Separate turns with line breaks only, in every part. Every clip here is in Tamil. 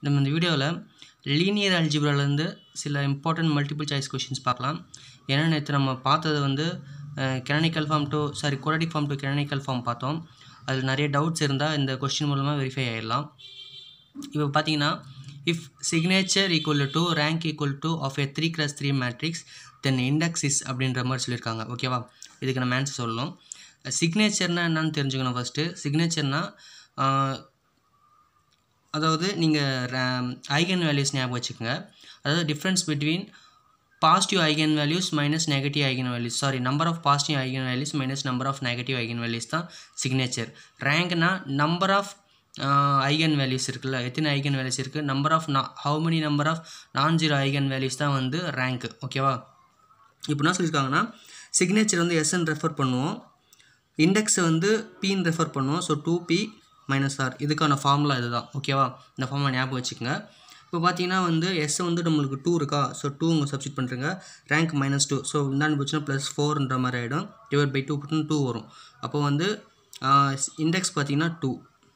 நம்ம இந்த வீடியோவில் லீனியர் அல்ஜிப்ராலேருந்து சில இம்பார்ட்டன்ட் மல்டிபிள் சாய்ஸ் கொஷின்ஸ் பார்க்கலாம் ஏன்னா நேற்று நம்ம பார்த்தது வந்து canonical form to sorry quadratic form to canonical form பார்த்தோம் அதில் நிறைய டவுட்ஸ் இருந்தால் இந்த கொஷின் மூலமாக வெரிஃபை ஆகிடலாம் இப்போ பார்த்தீங்கன்னா if signature equal to rank equal to of A three cross three matrix then index is அப்படின்ற மாதிரி சொல்லியிருக்காங்க ஓகேவா இதுக்கு நம்ம ஆன்சர் சொல்லணும் சிக்னேச்சர்னால் என்னன்னு தெரிஞ்சுக்கணும் ஃபஸ்ட்டு சிக்னேச்சர்னால் அதாவது நீங்கள் ஐகன் வேல்யூஸ் ஞாபகம் வச்சுக்கோங்க அதாவது difference between positive eigen values minus negative eigen values sorry number of positive eigen values minus number of negative eigen values தான் சிக்னேச்சர் ரேங்க்னா நம்பர் ஆஃப் ஐகன் வேல்யூஸ் இருக்குல்ல எத்தனை ஐகன் வேல்யூஸ் இருக்குது number of non how many number of non zero eigen values தான் வந்து ரேங்க் ஓகேவா இப்போ என்ன சொல்லியிருக்காங்கன்னா சிக்னேச்சர் வந்து எஸ்ன்னு ரெஃபர் பண்ணுவோம் இண்டெக்ஸை வந்து பின்னு ரெஃபர் பண்ணுவோம் so two p minus r இதுக்கான ஃபார்முலா இதுதான் ஓகேவா இந்த ஃபார்முலா ஞாபகம் வச்சுக்கோங்க இப்போ பார்த்தீங்கன்னா வந்து எஸ் வந்து நம்மளுக்கு டூ இருக்கா ஸோ டூ உங்கள் சப்ஸ்டிட் பண்ணுறங்க ரேங்க் மைனஸ் டூ ஸோ இந்தாண்டு போச்சுன்னா ப்ளஸ் ஃபோர்ன்ற மாதிரி ஆகிடும் டிவைட் பை டூ போட்டுன்னு டூ வரும் அப்போ வந்து இண்டெக்ஸ் பார்த்தீங்கன்னா டூ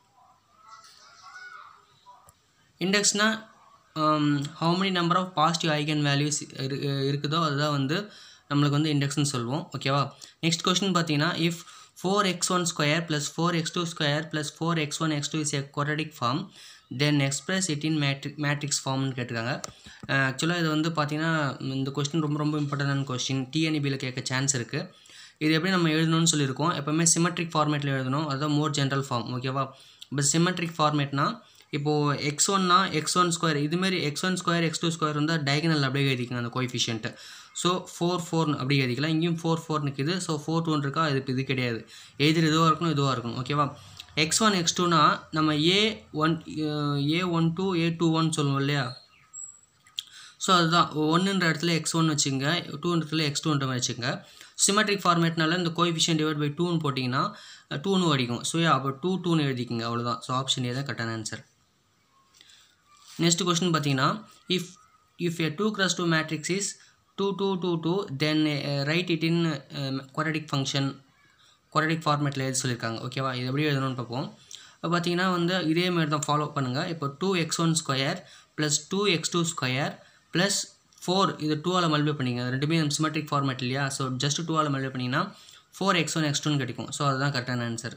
இண்டெக்ஸ்னால் how many number of positive eigen values இருக்குதோ அதுதான் வந்து நம்மளுக்கு வந்து இண்டெக்ஸ்னு சொல்லுவோம் ஓகேவா நெக்ஸ்ட் கொஸ்டின் பார்த்தீங்கன்னா if four x one square plus four x two square plus four x one x two is a quadratic form then express it in matrix matrix ஃபார்ம்னு கேட்டிருக்காங்க ஆக்சுவலாக இது வந்து பார்த்தீங்கன்னா இந்த கொஸ்டின் ரொம்ப ரொம்ப இம்பார்ட்டண்டான கொஸ்டின் டிஎன்இபியில் கேட்க சான்ஸ் இருக்குது இது எப்படி நம்ம எழுதணும்னு சொல்லியிருக்கோம் எப்போவுமே சிமெட்ரிக் ஃபார்மேட்டில் எழுதணும் அதுதான் மோர் ஜென்ரல் ஃபார்ம் ஓகேவா இப்போ சிமெட்ரிக் ஃபார்மேட்னா இப்போது எக்ஸ் ஒன்னா எக்ஸ் ஒன் ஸ்கொயர் இதுமாரி x one square x two square இருந்தால் டயகனல் அப்படியே எழுதிக்கங்க அந்த கோஎஃபிஷியன்ட்டு ஸோ ஃபோர் ஃபோர்னு அப்படியே எழுதிக்கலாம் இங்கேயும் ஃபோர் ஃபோர் நிற்கிது ஸோ ஃபோர் டூன்னு இருக்கா இது இது கிடையாது எதிர் இதுவாக இருக்கணும் இதுவாக இருக்கணும் ஓகேவா எக்ஸ் ஒன் எக்ஸ் டூனா நம்ம a one a one two a two one சொல்லுவோம் இல்லையா ஸோ அதுதான் ஒன்றுன்ற இடத்துல எக்ஸ் ஒன் வச்சுங்க டூன்ற இடத்துல எக்ஸ் டூன்ற மாதிரி வச்சுங்க சிமெட்ரிக் ஃபார்மேட்னால இந்த கோஎஃபிஷியன் டிவைட் பை டூன்னு போட்டிங்கன்னா டூன்னு அடிக்கும் ஸோ அப்போ டூ டூன்னு எழுதிக்கிங்க அவ்வளோதான் ஸோ ஆப்ஷன் ஏ தான் கரெக்டான ஆன்சர் நெக்ஸ்ட் கொஸ்டின் பார்த்தீங்கன்னா if if A two cross two matrix is two two two two then write it in quadratic function quadratic ஃபார்மேட்டில் எழுதி சொல்லியிருக்காங்க ஓகேவா இது எப்படி எழுதணும்னு பார்ப்போம் இப்போ பார்த்தீங்கன்னா வந்து இதே மாதிரி தான் ஃபாலோ பண்ணுங்கள் இப்போ two x one square plus two x two square plus four இது டூவால் மல்டிப்ளை பண்ணிங்க ரெண்டுமே சிமெட்ரிக் ஃபார்மேட் இல்லையா ஸோ ஜஸ்ட் டூவால் மல்டிப்ளை பண்ணிங்கன்னா ஃபோர் எக்ஸ் ஒன் எக்ஸ் டூன்னு கிடைக்கும் ஸோ அதுதான் கரெக்டான ஆன்சர்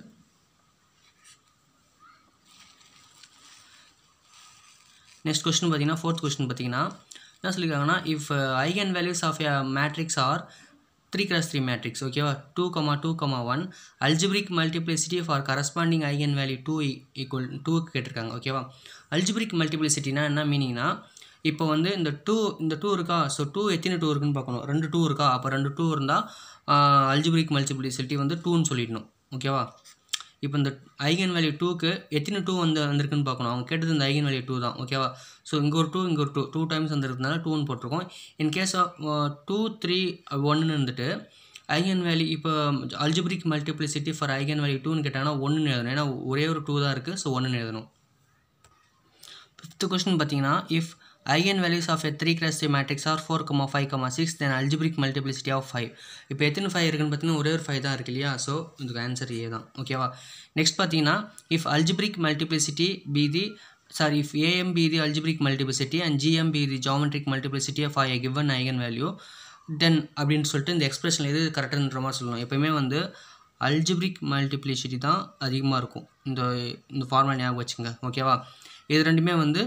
நெக்ஸ்ட் கொஸ்டின் பார்த்தீங்கன்னா ஃபோர்த் கொஸ்டின் பார்த்தீங்கன்னா என்ன சொல்லியிருக்காங்கன்னா if eigen values of a matrix are three cross three matrix ஓகேவா two comma two comma one algebraic multiplicity for corresponding eigen value two equal டூக்கு கேட்டிருக்காங்க ஓகேவா அல்ஜிபிரிக் மல்டிப்ளிசிட்டினா என்ன மீனிங்னா இப்போ வந்து இந்த டூ இந்த டூ இருக்கா ஸோ டூ எத்தனை டூ இருக்குன்னு பார்க்கணும் ரெண்டு டூ இருக்கா அப்போ ரெண்டு டூ இருந்தால் அல்ஜிபிரிக் மல்டிப்ளிசிட்டி வந்து டூன்னு சொல்லிடணும் ஓகேவா இப்போ இந்த ஐகன் வேல்யூ டூக்கு எத்தனை டூ வந்து வந்திருக்குன்னு பார்க்கணும் அவங்க கேட்டது இந்த ஐகன் வேல்யூ டூ தான் ஓகேவா ஸோ இங்கே ஒரு டூ இங்கே ஒரு டூ டூ டைம்ஸ் வந்துருக்கனால டூன்னு போட்டிருக்கோம் in case of two three ஒன்னு இருந்துட்டு ஐகன் வேல்யூ இப்போ algebraic multiplicity for eigen value டூன்னு கேட்டாங்கன்னா ஒன்றுன்னு எழுதணும் ஏன்னா ஒரே ஒரு டூ தான் இருக்குது ஸோ ஒன்றுன்னு எழுதணும் ஃபிஃப்த் கொஸ்டின் பார்த்தீங்கன்னா if eigen values of a three cross three matrix are four comma five comma six then algebraic multiplicity of five இப்போ எத்தனை ஃபைவ் இருக்குன்னு பார்த்தீங்கன்னா ஒரே ஒரு ஃபைவ் தான் இருக்கு இல்லையா ஸோ இதுக்கு ஆன்சர் ஏ தான் ஓகேவா நெக்ஸ்ட் பார்த்தீங்கன்னா if algebraic multiplicity be the sorry if AM be the algebraic multiplicity and GM be the geometric multiplicity of a given eigen value then அப்படின்னு சொல்லிட்டு இந்த எக்ஸ்பிரஷன் எது கரெக்டுன்ற மாதிரி சொல்லணும் எப்போயுமே வந்து அல்ஜிபிரிக் மல்டிப்ளிசிட்டி தான் அதிகமாக இருக்கும் இந்த இந்த ஃபார்முலா ஞாபகம் வச்சுங்க ஓகேவா இது ரெண்டுமே வந்து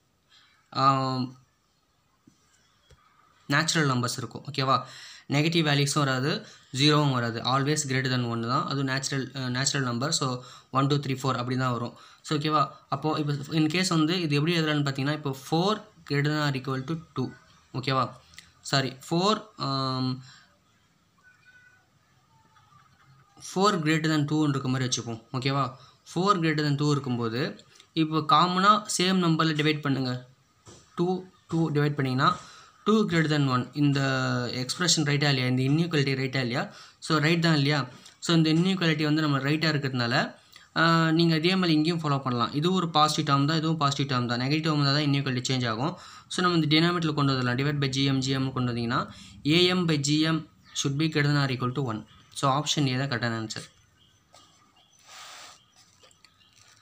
நேச்சுரல் நம்பர்ஸ் இருக்கும் ஓகேவா நெகட்டிவ் வேல்யூஸும் வராது ஜீரோவும் வராது ஆல்வேஸ் கிரேட்டர் தென் ஒன்று தான் அதுவும் natural natural number so one two three four அப்படி தான் வரும் ஸோ ஓகேவா அப்போது இப்போ இன் கேஸ் வந்து இது எப்படி எழுதலான்னு பார்த்தீங்கன்னா இப்போ four greater than or equal to two ஓகேவா sorry four four greater than டூன்னு இருக்க மாதிரி வச்சுப்போம் ஓகேவா ஃபோர் கிரேட்டர் தென் டூ இருக்கும்போது இப்போ காமனாக சேம் நம்பரில் டிவைட் பண்ணுங்கள் டூ டூ டிவைட் பண்ணிங்கன்னா டூ கிரேட்டர் தென் ஒன் இந்த எக்ஸ்ப்ரெஷன் ரைட்டாக இல்லையா இந்த இன்இக்வாலிட்டி ரைட்டாக இல்லையா ஸோ ரைட் தான் இல்லையா ஸோ இந்த இன்இக்வாலிட்டி வந்து நம்ம ரைட்டாக இருக்கிறதுனால நீங்கள் இதே மாதிரி இங்கேயும் ஃபாலோ பண்ணலாம் இதுவும் ஒரு பாசிட்டிவ் டேர்ம் தான் இதுவும் பாசிட்டிவ் டேர்ம் தான் நெகட்டிவ் இருந்தால் தான் இன்இக்வாலிட்டி சேஞ்ச் ஆகும் ஸோ நம்ம இந்த டினாமிட்டில் கொண்டு வந்துடலாம் டிவைட் பை ஜிஎம் ஜிஎம் கொண்டு வந்தீங்கன்னா AM by GM should be greater or equal to one so option A தான் கரெக்டான ஆன்சர்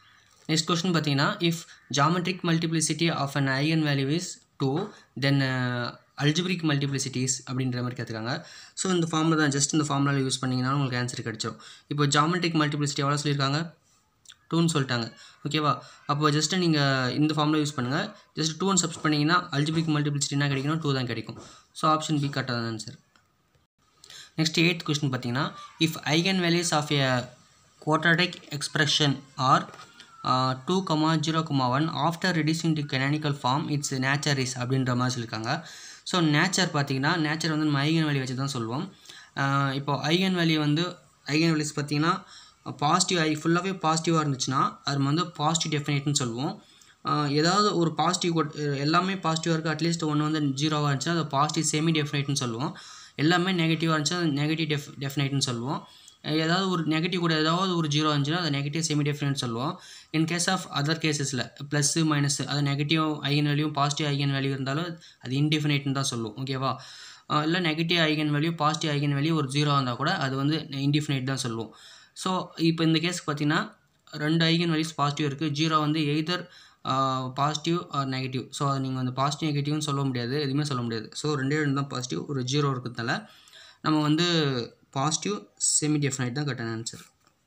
நெக்ஸ்ட் கொஸ்டின் பார்த்தீங்கன்னா if geometric multiplicity of an eigen value is two then algebraic multiplicities அப்படின்ற மாதிரி கேட்குறாங்க ஸோ இந்த ஃபார்மில் தான் ஜஸ்ட் இந்த ஃபார்முலாவில் யூஸ் பண்ணிங்கன்னா உங்களுக்கு ஆன்சர் கிடச்சிரும் இப்போ ஜாமெட்ரிக் மல்டிப்ளிசிட்டி எவ்வளோ சொல்லியிருக்காங்க டூன்னு சொல்லிட்டாங்க ஓகேவா அப்போ ஜஸ்ட்டு நீங்கள் இந்த ஃபார்மில் யூஸ் பண்ணுங்கள் ஜஸ்ட் டூன்னு சப்ஸ் பண்ணிங்கன்னா அல்ஜிபிக் மல்டிப்ளிசிட்டி என்ன கிடைக்கணும் டூ தான் கிடைக்கும் ஸோ ஆப்ஷன் பி கரெக்டாக தான் ஆன்சர் நெக்ஸ்ட் எயித் கொஸ்டின் பார்த்தீங்கன்னா if eigen values of a quadratic expression are uh, 2 comma 0 comma 1 after reducing to canonical form its nature is அப்படின்ற மாதிரி சொல்லியிருக்காங்க ஸோ நேச்சர் பார்த்தீங்கன்னா நேச்சர் வந்து நம்ம ஐகன் வேல்யூ வச்சு தான் சொல்லுவோம் uh, இப்போ ஐகன் வேல்யூ வந்து ஐகன் வேல்யூஸ் பார்த்தீங்கன்னா பாசிட்டிவ் ஐ ஃபுல்லாகவே பாசிட்டிவாக இருந்துச்சுன்னா அது வந்து பாசிட்டிவ் டெஃபினேட்னு சொல்லுவோம் uh, ஏதாவது ஒரு பாசிட்டிவ் எல்லாமே பாசிட்டிவாக இருக்குது அட்லீஸ்ட் ஒன்று வந்து ஜீரோவாக இருந்துச்சுன்னா அது பாசிட்டிவ் செமி டெஃபினேட்னு சொல்லுவோம் எல்லாமே நெகட்டிவாக இருந்துச்சுன்னா அது நெகட்டிவ் டெஃப் டெஃபினேட்னு சொல்லுவோம் ஏதாவது ஒரு நெகட்டிவ் கூட ஏதாவது ஒரு ஜீரோ இருந்துச்சுன்னா அதை நெகட்டிவ் செமி டெஃபினட் சொல்லுவோம் இன் கேஸ் ஆஃப் அதர் கேசஸில் ப்ளஸ்ஸு மைனஸ் அது negative eigen value positive eigen value இருந்தாலும் அது இன்டிஃபினைட்னு தான் சொல்லுவோம் ஓகேவா இல்லை negative eigen value positive eigen value ஒரு ஜீரோ இருந்தால் கூட அது வந்து இன்டிஃபினைட் தான் சொல்லுவோம் ஸோ இப்போ இந்த கேஸ்க்கு பார்த்தீங்கன்னா ரெண்டு ஐகன் வேல்யூஸ் பாசிட்டிவ் இருக்குது ஜீரோ வந்து either positive or negative so அது நீங்கள் வந்து பாசிட்டிவ் நெகட்டிவ்னு சொல்ல முடியாது எதுவுமே சொல்ல முடியாது ஸோ ரெண்டே ரெண்டு தான் பாசிட்டிவ் ஒரு ஜீரோ இருக்கிறதுனால நம்ம வந்து பாசிட்டிவ் செமி டெஃபினைட் தான் கரெக்டான ஆன்சர்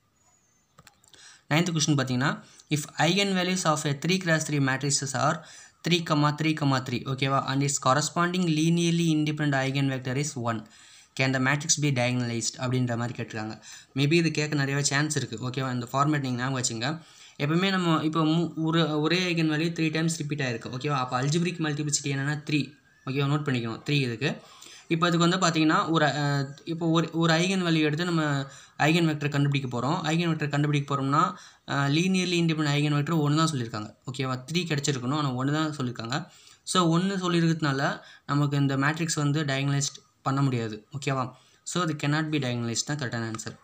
நைன்த் கொஸ்டின் பார்த்தீங்கன்னா if eigen values of a three cross three matrices are three comma three comma three ஓகேவா and is corresponding linearly independent eigen vector is one can the matrix be diagonalized அப்படின்ற மாதிரி கேட்டிருக்காங்க மேபி இது கேட்க நிறையவே சான்ஸ் இருக்குது ஓகேவா இந்த ஃபார்மேட் நீங்கள் ஞாபகம் வச்சுங்க எப்பவுமே நம்ம இப்போ மூ ஒரு ஒரே eigen value three times repeat ஆயிருக்கு ஓகேவா அப்போ அல்ஜிபிரிக் மல்டிபிளிசிட்டி என்னென்னா த்ரீ ஓகேவா நோட் பண்ணிக்கணும் த்ரீ இதுக்கு இப்போ இதுக்கு வந்து பார்த்தீங்கன்னா ஒரு இப்போ ஒரு ஒரு ஐகன் வேல்யூ எடுத்து நம்ம ஐகன் வெக்டர் கண்டுபிடிக்க போகிறோம் ஐகன் வெக்டர் கண்டுபிடிக்க போகிறோம்னா லீனியர்லி இண்டிபெண்ட் ஐகன் வெக்டர் ஒன்று தான் சொல்லியிருக்காங்க ஓகேவா த்ரீ கிடச்சிருக்கணும் ஆனால் ஒன்று தான் சொல்லியிருக்காங்க ஸோ ஒன்று சொல்லியிருக்கிறதுனால நமக்கு இந்த மேட்ரிக்ஸ் வந்து டயகனலைஸ்ட் பண்ண முடியாது ஓகேவா ஸோ அது கெனாட் பி டயகனலைஸ்ட் தான் கரெக்டான ஆன்சர்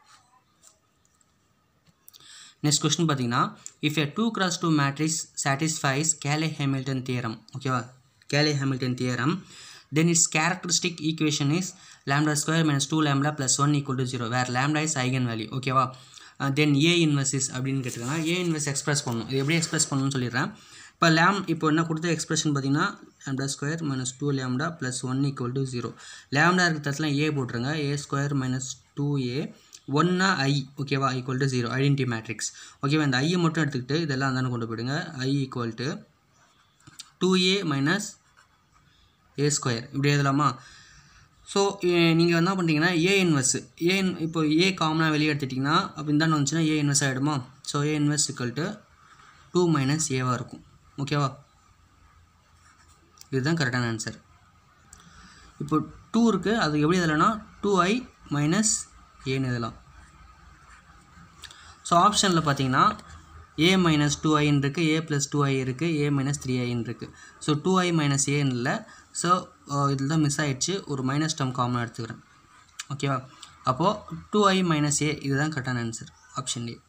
நெக்ஸ்ட் கொஸ்டின் பார்த்தீங்கன்னா if a two cross two matrix satisfies Cayley Hamilton theorem ஓகேவா Cayley Hamilton theorem then its characteristic equation is lambda square minus 2 lambda plus 1 equal to 0 where lambda is eigenvalue ஓகேவா தென் ஏ இன்வெர்ஸ் அப்படின்னு கேட்டிருக்காங்க ஏ இன்வெர்ஸ் எக்ஸ்பிரஸ் பண்ணணும் இது எப்படி எக்ஸ்பிரஸ் பண்ணணும்னு சொல்லிடுறேன் இப்போ லேம் இப்போ என்ன கொடுத்த எக்ஸ்பிரஷன் பார்த்தீங்கன்னா lambda square minus two lambda plus one equal to zero lambda இருக்கிற தரத்தில் ஏ போட்டுருங்க A square minus two A ஒன்னா ஐ ஓகேவா equal to zero identity matrix ஓகேவா இந்த ஐயை மட்டும் எடுத்துக்கிட்டு இதெல்லாம் தானே கொண்டு போயிடுங்க I equal to two A minus A square இப்படி எழுதலாமா ஸோ நீங்கள் என்ன பண்ணுறீங்கன்னா ஏ இன்வெர்ஸ் ஏ இப்போ ஏ காமனாக வெளியே எடுத்துட்டிங்கன்னா அப்போ இந்தாண்டு வந்துச்சுன்னா ஏ இன்வெர்ஸ் ஆகிடுமா so A inverse equal to two minus ஏவாக இருக்கும் ஓகேவா இதுதான் கரெக்டான ஆன்சர் இப்போ டூ இருக்குது அது எப்படி எழுதலைன்னா டூ ஐ மைனஸ் ஏன்னு எழுதலாம் ஸோ ஆப்ஷனில் பார்த்தீங்கன்னா ஏ மைனஸ் டூ ஐன்னு இருக்குது ஏ ப்ளஸ் டூ ஐ இருக்குது ஏ மைனஸ் த்ரீ ஐன்னு இருக்குது ஸோ டூ ஐ மைனஸ் ஏன்னு இல்லை ஸோ இதில் தான் மிஸ் ஆகிடுச்சு ஒரு மைனஸ் டம் காமனாக எடுத்துக்கிறேன் ஓகேவா அப்போது டூ ஐ மைனஸ் ஏ இதுதான் கரெக்டான ஆன்சர் ஆப்ஷன் ஏ